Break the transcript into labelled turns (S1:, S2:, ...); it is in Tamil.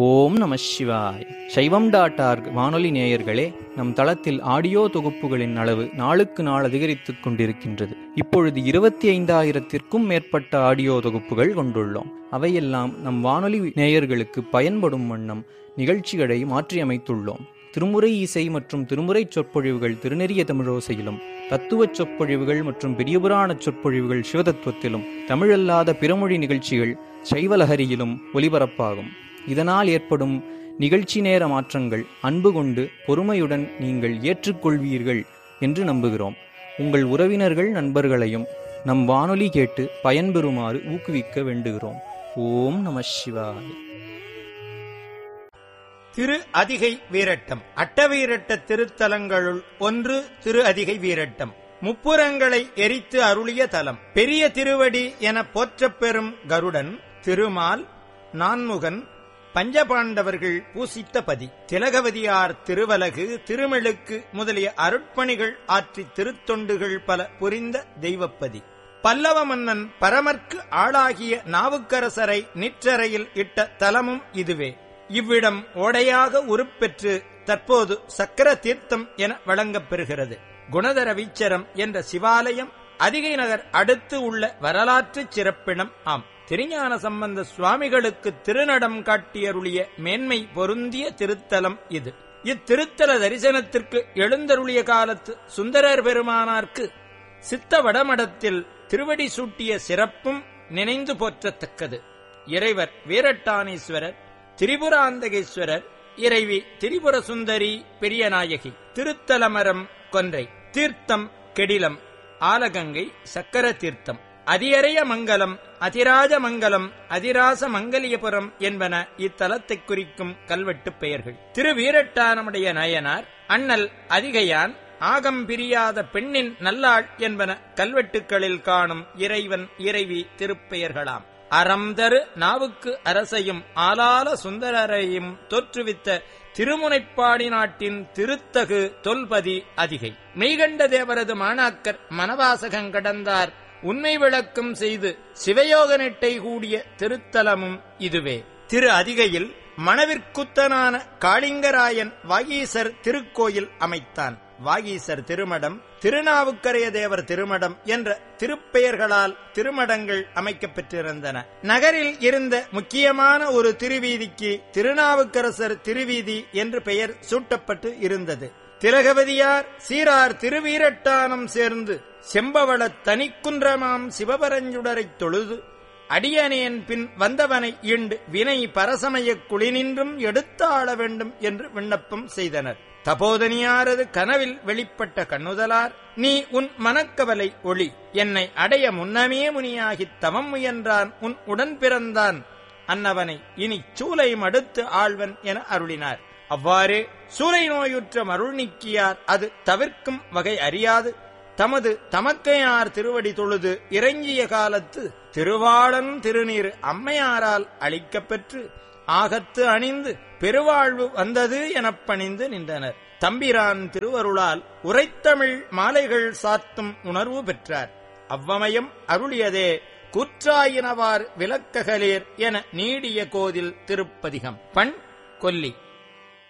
S1: ஓம் நம சிவாய் சைவம் டாட் ஆர்க் வானொலி நேயர்களே நம் தளத்தில் ஆடியோ தொகுப்புகளின் அளவு நாளுக்கு நாள் அதிகரித்துக் கொண்டிருக்கின்றது இப்பொழுது இருபத்தி ஐந்தாயிரத்திற்கும் மேற்பட்ட ஆடியோ தொகுப்புகள் கொண்டுள்ளோம் அவையெல்லாம் நம் வானொலி நேயர்களுக்கு பயன்படும் வண்ணம் நிகழ்ச்சிகளை மாற்றியமைத்துள்ளோம் திருமுறை இசை மற்றும் திருமுறை சொற்பொழிவுகள் திருநெறிய தமிழோசையிலும் தத்துவச் சொற்பொழிவுகள் மற்றும் பெரியபுராண சொற்பொழிவுகள் சிவதத்துவத்திலும் தமிழல்லாத பிறமொழி நிகழ்ச்சிகள் சைவலஹரியிலும் ஒலிபரப்பாகும் இதனால் ஏற்படும் நிகழ்ச்சி நேர மாற்றங்கள் அன்பு கொண்டு பொறுமையுடன் நீங்கள் ஏற்றுக்கொள்வீர்கள் என்று நம்புகிறோம் உங்கள் உறவினர்கள் நண்பர்களையும் நம் வானொலி கேட்டு பயன்பெறுமாறு ஊக்குவிக்க வேண்டுகிறோம் ஓம் நம சிவாய
S2: திரு அதிகை வீரட்டம் அட்டவீரட்ட திருத்தலங்களுள் ஒன்று திரு அதிகை வீரட்டம் முப்புறங்களை எரித்து அருளிய தலம் பெரிய திருவடி என போற்றப் பெறும் கருடன் திருமால் நான்முகன் பஞ்சபாண்டவர்கள் பூசித்த பதி திலகவதியார் திருவலகு திருமெழுக்கு முதலிய அருட்பணிகள் ஆற்றி திருத்தொண்டுகள் பல புரிந்த தெய்வப்பதி பல்லவ மன்னன் பரமர்க்கு ஆளாகிய நாவுக்கரசரை நிற்றரையில் இட்ட தலமும் இதுவே இவ்விடம் ஓடையாக உருப்பெற்று தற்போது சக்கர தீர்த்தம் என வழங்கப் பெறுகிறது குணதர வீச்சரம் என்ற சிவாலயம் அதிகை நகர் அடுத்து உள்ள வரலாற்றுச் சிறப்பிடம் ஆம் திருஞான சம்பந்த சுவாமிகளுக்கு திருநடம் காட்டியருளிய மேன்மை பொருந்திய திருத்தலம் இது இத்திருத்தல தரிசனத்திற்கு எழுந்தருளிய காலத்து சுந்தரர் பெருமானார்க்கு சித்த வடமடத்தில் திருவடி சூட்டிய சிறப்பும் நினைந்து போற்றத்தக்கது இறைவர் வீரட்டானீஸ்வரர் திரிபுராந்தகேஸ்வரர் இறைவி திரிபுர சுந்தரி பெரியநாயகி திருத்தலமரம் கொன்றை தீர்த்தம் கெடிலம் ஆலகங்கை சக்கர தீர்த்தம் அதியரைய மங்கலம் அதிராஜ மங்கலம் அதிராச மங்கலியபுரம் என்பன இத்தலத்தைக் குறிக்கும் கல்வெட்டுப் பெயர்கள் திரு வீரட்டானமுடைய நயனார் அண்ணல் அதிகையான் ஆகம் பிரியாத பெண்ணின் நல்லாள் என்பன கல்வெட்டுக்களில் காணும் இறைவன் இறைவி திருப்பெயர்களாம் அறம் தரு நாவுக்கு அரசையும் ஆலால சுந்தரரையும் தோற்றுவித்த திருமுனைப்பாடி நாட்டின் திருத்தகு தொல்பதி அதிகை மெய்கண்ட தேவரது மாணாக்கர் மனவாசகம் கடந்தார் உண்மை விளக்கம் செய்து சிவயோக நெட்டை கூடிய திருத்தலமும் இதுவே திரு அதிகையில் மணவிற்குத்தனான காளிங்கராயன் வாகீசர் திருக்கோயில் அமைத்தான் வாகீசர் திருமடம் திருநாவுக்கரைய தேவர் திருமடம் என்ற திருப்பெயர்களால் திருமடங்கள் அமைக்கப் பெற்றிருந்தன நகரில் இருந்த முக்கியமான ஒரு திருவீதிக்கு திருநாவுக்கரசர் திருவீதி என்று பெயர் சூட்டப்பட்டு இருந்தது திலகவதியார் சீரார் திருவீரட்டானம் சேர்ந்து செம்பவள தனிக்குன்றமாம் சிவபரஞ்சுடரைத் தொழுது அடியனேன் பின் வந்தவனை ஈண்டு வினை பரசமயக் குளினின்றும் எடுத்தாள வேண்டும் என்று விண்ணப்பம் செய்தனர் தபோதனியாரது கனவில் வெளிப்பட்ட கண்ணுதலார் நீ உன் மனக்கவலை ஒளி என்னை அடைய முன்னமே முனியாகித் தவம் முயன்றான் உன் உடன் பிறந்தான் அன்னவனை இனி சூலை மடுத்து ஆழ்வன் என அருளினார் அவ்வாறே சூலை நோயுற்ற மருள் நீக்கியார் அது தவிர்க்கும் வகை அறியாது தமது தமக்கையார் திருவடி தொழுது இறங்கிய காலத்து திருவாளன் திருநீர் அம்மையாரால் அளிக்கப்பெற்று ஆகத்து அணிந்து பெருவாழ்வு வந்தது எனப் பணிந்து நின்றனர் தம்பிரான் திருவருளால் உரைத்தமிழ் மாலைகள் சாத்தும் உணர்வு பெற்றார் அவ்வமயம் அருளியதே கூற்றாயினவார் விளக்ககலேர் என நீடிய கோதில் திருப்பதிகம் பண் கொல்லி